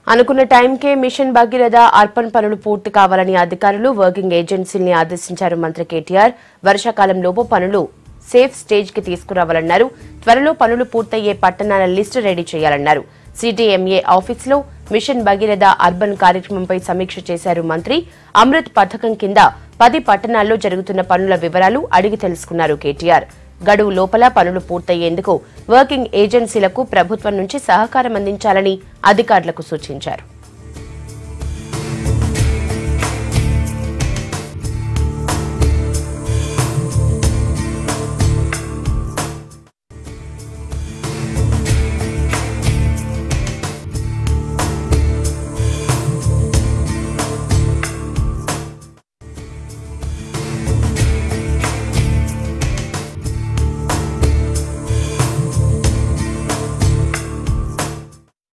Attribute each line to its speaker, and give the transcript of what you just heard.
Speaker 1: అనుకున్న టైంకే మిషన్ భగీరథ అర్పణ్ పనులు పూర్తి కావాలని అధికారులు వర్కింగ్ ఏజెన్సీల్ని ఆదేశించారు మంత్రి కేటీఆర్ వర్షాకాలంలోపు పనులు సేఫ్ స్టేజ్ కి తీసుకురావాలన్నారు త్వరలో పనులు పూర్తయ్యే పట్టణాల లిస్టు రెడీ చేయాలన్నారు సిటీఎంఏ ఆఫీసులో మిషన్ భగీరథ అర్బన్ కార్యక్రమంపై సమీక్ష చేశారు మంత్రి అమృత్ పథకం కింద పది పట్టణాల్లో జరుగుతున్న పనుల వివరాలు అడిగి తెలుసుకున్నారు కేటీఆర్ గడువు లోపల పనులు పూర్తయ్యేందుకు వర్కింగ్ ఏజెన్సీలకు ప్రభుత్వం నుంచి సహకారం అందించాలని అధికారులకు సూచించారు